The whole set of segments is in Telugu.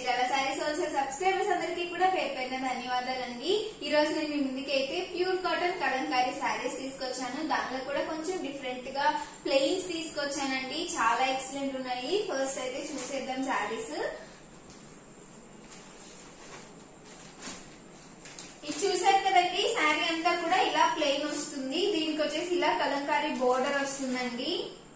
చీరాల శారీస్ హోల్సేల్ సబ్స్క్రైబర్స్ అందరికీ కూడా పేరు పేరున ధన్యవాదాలండి ఈ రోజు నేను మీ ముందుకి అయితే ప్యూర్ కాటన్ కలంకారీ శారీస్ తీసుకొచ్చాను దానిలో కూడా కొంచెం డిఫరెంట్ గా ప్లెయిన్స్ తీసుకొచ్చానండి చాలా ఎక్సలెంట్ ఉన్నాయి ఫస్ట్ అయితే చూసేద్దాం శారీస్ ఇది చూసారు కదండి శారీ అంతా కూడా ఇలా ప్లెయిన్ వస్తుంది దీనికి వచ్చేసి ఇలా కలంకారీ బోర్డర్ వస్తుందండి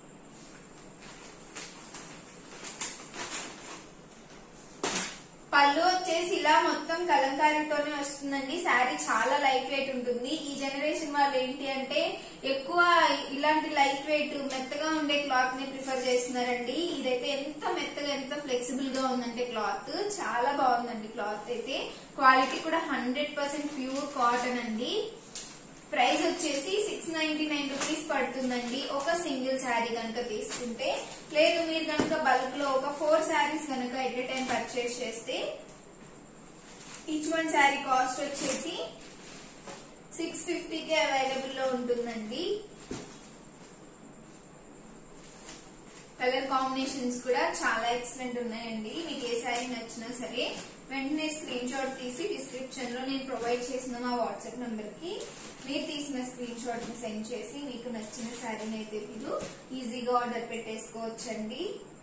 పళ్ళు వచ్చేసి ఇలా మొత్తం కలంకారీతోనే వస్తుందండి శారీ చాలా లైట్ వెయిట్ ఉంటుంది ఈ జనరేషన్ వాళ్ళు ఏంటి అంటే ఎక్కువ ఇలాంటి లైట్ వెయిట్ మెత్తగా ఉండే క్లాత్ ని ప్రిఫర్ చేస్తున్నారండి ఇదైతే ఎంత మెత్తగా ఎంత ఫ్లెక్సిబుల్ గా ఉందంటే క్లాత్ చాలా బాగుందండి క్లాత్ అయితే క్వాలిటీ కూడా హండ్రెడ్ పర్సెంట్ ప్యూర్ కాటన్ అండి ప్రైస్ వచ్చేసి సిక్స్ నైన్టీ నైన్ రూపీస్ పడుతుందండి ఒక సింగిల్ శారీ కనుక తీసుకుంటే లేదు మీరు కనుక బల్క్ లో ఒక ఫోర్ శారీస్ కనుక ఎట్ టైం పర్చేస్ చేస్తే ఈచ్ వన్ శారీ కాస్ట్ వచ్చేసి సిక్స్ ఫిఫ్టీకి అవైలబుల్ లో ఉంటుందండి కలర్ కాంబినేషన్స్ కూడా చాలా ఎక్సలెంట్ ఉన్నాయండి మీకు ఏ శారీ నచ్చినా సరే వెంటనే స్క్రీన్ షాట్ తీసి డిస్క్రిప్షన్ లో నేను ప్రొవైడ్ చేసిన మా వాట్సాప్ నంబర్ కి మీరు తీసిన స్క్రీన్ షాట్ ని సెండ్ చేసి మీకు నచ్చిన శారీని అయితే మీరు ఈజీగా ఆర్డర్ పెట్టేసుకోవచ్చండి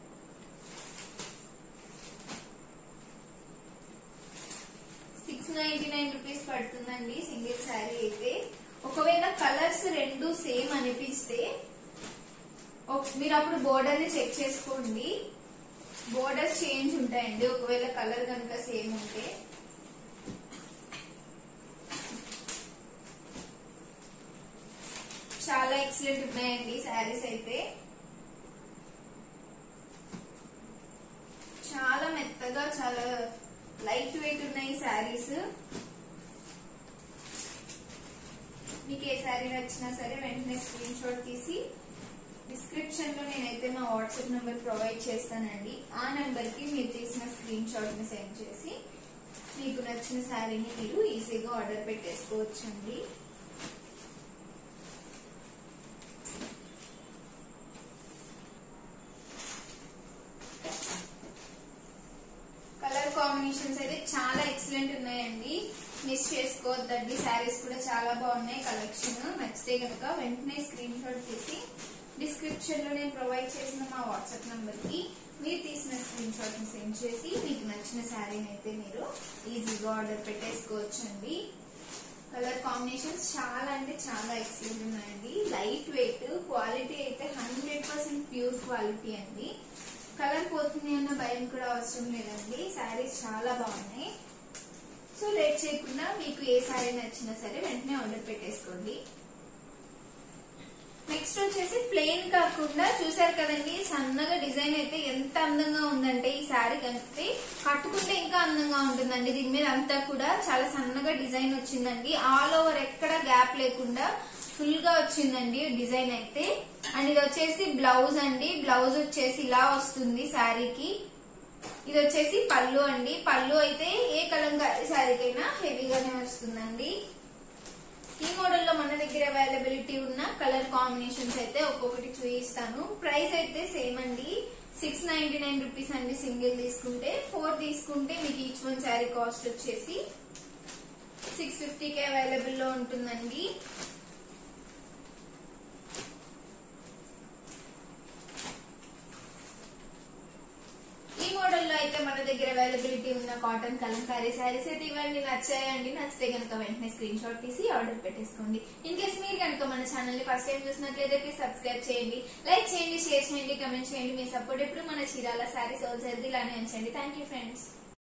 సిక్స్ నైన్టీ నైన్ రూపీస్ పడుతుందండి సింగిల్ శారీ అయితే ఒకవేళ కలర్స్ రెండు సేమ్ అనిపిస్తే ఒక- మీరు అప్పుడు బోర్డర్ ని చెక్ చేసుకోండి బోర్డర్స్ చేంజ్ ఉంటాయండి ఒకవేళ కలర్ కనుక సేమ్ ఉంటే చాలా ఎక్సలెంట్ ఉన్నాయండి శారీస్ అయితే చాలా మెత్తగా చాలా లైట్ వెయిట్ ఉన్నాయి శారీస్ మీకు ఏ శారీ నచ్చినా సరే వెంటనే స్క్రీన్ షాట్ తీసి డిస్క్రిప్షన్ లో నేనైతే మా వాట్సాప్ నెంబర్ ప్రొవైడ్ చేస్తానండి ఆ నెంబర్ కి మీరు తీసిన స్క్రీన్ షాట్ ని సెండ్ చేసి మీకు నచ్చిన శారీని మీరు ఈజీగా ఆర్డర్ పెట్టేసుకోవచ్చండి కలర్ కాంబినేషన్స్ అయితే చాలా ఎక్సలెంట్ ఉన్నాయండి మిస్ చేసుకోవద్దండి శారీస్ కూడా చాలా బాగున్నాయి కలెక్షన్ నచ్చితే కనుక వెంటనే స్క్రీన్ షాట్ తీసి డిస్క్రిప్షన్ లో నేను ప్రొవైడ్ చేసిన మా వాట్సాప్ నంబర్ కి మీరు తీసిన స్క్రీన్ షాట్ ని సెండ్ చేసి మీకు నచ్చిన శారీని అయితే మీరు ఈజీగా ఆర్డర్ పెట్టేసుకోవచ్చండి కలర్ కాంబినేషన్స్ చాలా అంటే చాలా ఎక్సలెంట్ ఉన్నాయండి లైట్ వెయిట్ క్వాలిటీ అయితే హండ్రెడ్ పర్సెంట్ ప్యూర్ క్వాలిటీ అండి కలర్ పోతుంది అన్న భయం కూడా అవసరం లేదండి శారీస్ చాలా బాగున్నాయి సో లేట్ చేయకుండా మీకు ఏ శారీ నచ్చినా సరే వెంటనే ఆర్డర్ పెట్టేసుకోండి నెక్స్ట్ వచ్చేసి ప్లెయిన్ కాకుండా చూసారు కదండి సన్నగా డిజైన్ అయితే ఎంత అందంగా ఉందంటే ఈ శారీ కనిపిస్తే కట్టుకుంటే ఇంకా అందంగా ఉంటుందండి దీని మీద అంతా కూడా చాలా సన్నగా డిజైన్ వచ్చిందండి ఆల్ ఓవర్ ఎక్కడ గ్యాప్ లేకుండా ఫుల్ గా వచ్చిందండి డిజైన్ అయితే అండ్ ఇది వచ్చేసి బ్లౌజ్ అండి బ్లౌజ్ వచ్చేసి ఇలా వస్తుంది శారీకి ఇది వచ్చేసి పళ్ళు అండి పళ్ళు అయితే ఏ కలంకారీ శారీకైనా హెవీగానే వస్తుందండి ఈ మోడల్ లో మన దగ్గర అవైలబిలిటీ ఉన్న కలర్ కాంబినేషన్స్ అయితే ఒక్కొక్కటి చూపిస్తాను ప్రైస్ అయితే సేమ్ అండి సిక్స్ నైన్టీ నైన్ రూపీస్ అండి సింగిల్ తీసుకుంటే ఫోర్ తీసుకుంటే మీకు ఈచ్ వన్ శారీ కాస్ట్ వచ్చేసి సిక్స్ ఫిఫ్టీకి అవైలబుల్ లో ఉంటుందండి ఈ మోడల్ లో అయితే మన దగ్గర అవైలబిలిటీ ఉన్న కాటన్ కలంకారీ శారీస్ అయితే ఇవన్నీ నచ్చాయండి నచ్చితే కనుక వెంటనే స్క్రీన్ షాట్ తీసి ఆర్డర్ పెట్టేసుకోండి ఇన్ కేస్ మీరు కనుక మన ఛానల్ ని ఫస్ట్ టైం చూసినట్లయితే ప్లీజ్ సబ్స్క్రైబ్ చేయండి లైక్ చేయండి షేర్ చేయండి కమెంట్ చేయండి మీ సపోర్ట్ ఎప్పుడు మన చీరాల శారీస్ హోల్సేల్ ఇలానే ఉంచండి థ్యాంక్ యూ ఫ్రెండ్స్